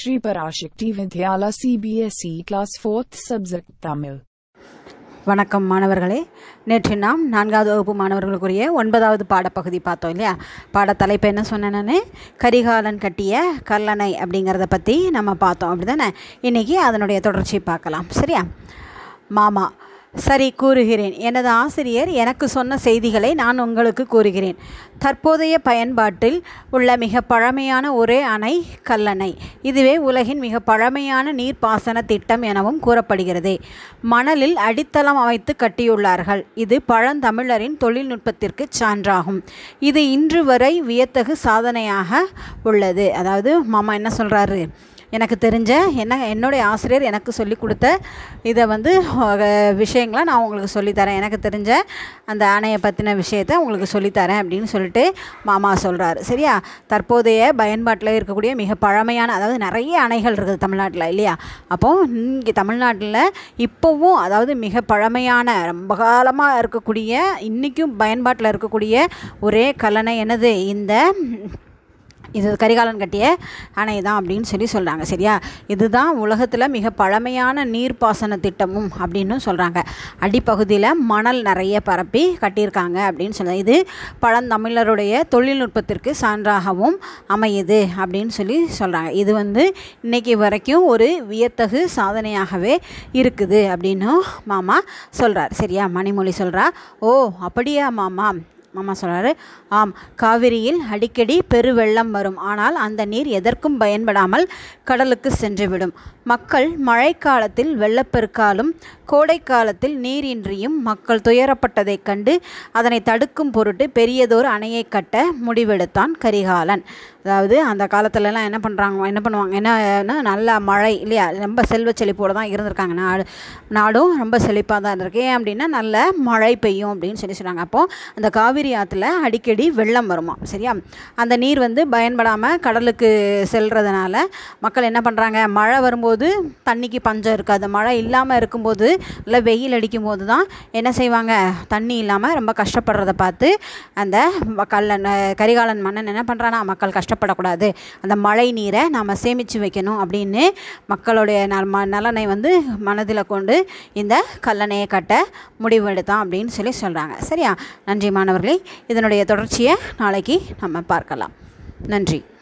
Shri Parashakti Vidyala CBSE Class 4th Subject Tamil. வணக்கம் மாணவர்களே நேற்று நாம் நான்காவது வகுப்பு மாணவர்களுக்குரிய ஒன்பதாவது பாடப்பகுதி பார்த்தோம் இல்லையா பாடத்தலைப்பு என்ன சொன்னேன் நான் கரிகாலன் கட்டிய கல்லணை அப்படிங்கிறத பற்றி நம்ம பார்த்தோம் அப்படி தானே இன்றைக்கி அதனுடைய தொடர்ச்சி பார்க்கலாம் சரியா மாமா சரி கூறுகிறேன் எனது ஆசிரியர் எனக்கு சொன்ன செய்திகளை நான் உங்களுக்கு கூறுகிறேன் தற்போதைய பயன்பாட்டில் உள்ள மிக பழமையான ஒரே அணை கல்லணை இதுவே உலகின் மிக பழமையான நீர்ப்பாசன திட்டம் எனவும் கூறப்படுகிறது மணலில் அடித்தளம் அமைத்து கட்டியுள்ளார்கள் இது பழந்தமிழரின் தொழில்நுட்பத்திற்கு சான்றாகும் இது இன்று வரை வியத்தகு சாதனையாக உள்ளது அதாவது மாமா என்ன சொல்கிறாரு எனக்கு தெரிஞ்ச என்ன என்னுடைய ஆசிரியர் எனக்கு சொல்லி கொடுத்த இதை வந்து அஹ், விஷயங்களை நான் உங்களுக்கு சொல்லித்தரேன் எனக்கு தெரிஞ்ச அந்த அணையை பற்றின விஷயத்தை உங்களுக்கு சொல்லித்தரேன் அப்படின்னு சொல்லிட்டு மாமா சொல்கிறாரு சரியா தற்போதைய பயன்பாட்டில் இருக்கக்கூடிய மிக பழமையான அதாவது நிறைய அணைகள் இருக்குது தமிழ்நாட்டில் இல்லையா அப்போது இங்கே தமிழ்நாட்டில் இப்போவும் அதாவது மிக பழமையான ரொம்ப காலமாக இருக்கக்கூடிய இன்றைக்கும் பயன்பாட்டில் இருக்கக்கூடிய ஒரே கல்லணை என்னது இந்த இது கரிகாலன் கட்டிய அணை தான் அப்படின்னு சொல்லி சொல்கிறாங்க சரியா இதுதான் உலகத்தில் மிக பழமையான நீர்ப்பாசன திட்டமும் அப்படின்னு சொல்கிறாங்க அடிப்பகுதியில் மணல் நிறைய பரப்பி கட்டியிருக்காங்க அப்படின்னு சொல்கிறாங்க இது பழந்தமிழருடைய தொழில்நுட்பத்திற்கு சான்றாகவும் அமையுது அப்படின்னு சொல்லி சொல்கிறாங்க இது வந்து இன்னைக்கு வரைக்கும் ஒரு வியத்தகு சாதனையாகவே இருக்குது அப்படின்னு மாமா சொல்கிறார் சரியா மணிமொழி சொல்கிறா ஓ அப்படியா மாமா மாமா சொல்கிறாரு ஆம் காவிரியில் அடிக்கடி பெருவெள்ளம் வரும் ஆனால் அந்த நீர் எதற்கும் பயன்படாமல் கடலுக்கு சென்றுவிடும் மக்கள் மழைக்காலத்தில் வெள்ளப்பெருக்காலும் கோடை காலத்தில் நீரின்றியும் மக்கள் துயரப்பட்டதைக் கண்டு அதனை தடுக்கும் பொருட்டு பெரியதொரு அணையை கட்ட முடிவெடுத்தான் கரிகாலன் அதாவது அந்த காலத்துலலாம் என்ன பண்ணுறாங்க என்ன பண்ணுவாங்க என்னன்னா நல்ல மழை இல்லையா ரொம்ப செல்வ செழிப்போடு தான் இருந்திருக்காங்க நாடு நாடும் ரொம்ப செழிப்பாக தான் இருந்திருக்கு ஏன் அப்படின்னா நல்ல மழை பெய்யும் அப்படின்னு சொல்லி சொல்கிறாங்க அப்போது அந்த காவிரி ஆற்றுல அடிக்கடி வெள்ளம் வருமா சரியா அந்த நீர் வந்து பயன்படாமல் கடலுக்கு செல்றதுனால மக்கள் என்ன பண்ணுறாங்க மழை வரும்போது தண்ணிக்கு பஞ்சம் இருக்காது மழை இல்லாமல் இருக்கும்போது இல்லை வெயில் அடிக்கும் போது தான் என்ன செய்வாங்க தண்ணி இல்லாமல் ரொம்ப கஷ்டப்படுறத பார்த்து அந்த ம- கல்லன் அஹ், கரிகாலன் மன்னன் என்ன பண்ணுறானா மக்கள் கஷ்டப்படக்கூடாது அந்த மழை நீரை நாம் சேமித்து வைக்கணும் அப்படின்னு மக்களுடைய நல ம- நலனை வந்து மனதில் கொண்டு இந்த கல்லணையை கட்ட முடிவெடுத்தான் அப்படின்னு சொல்லி சொல்கிறாங்க சரியா நன்றி மாணவர்களே இதனுடைய தொடர்ச்சியை நாளைக்கு நம்ம பார்க்கலாம் நன்றி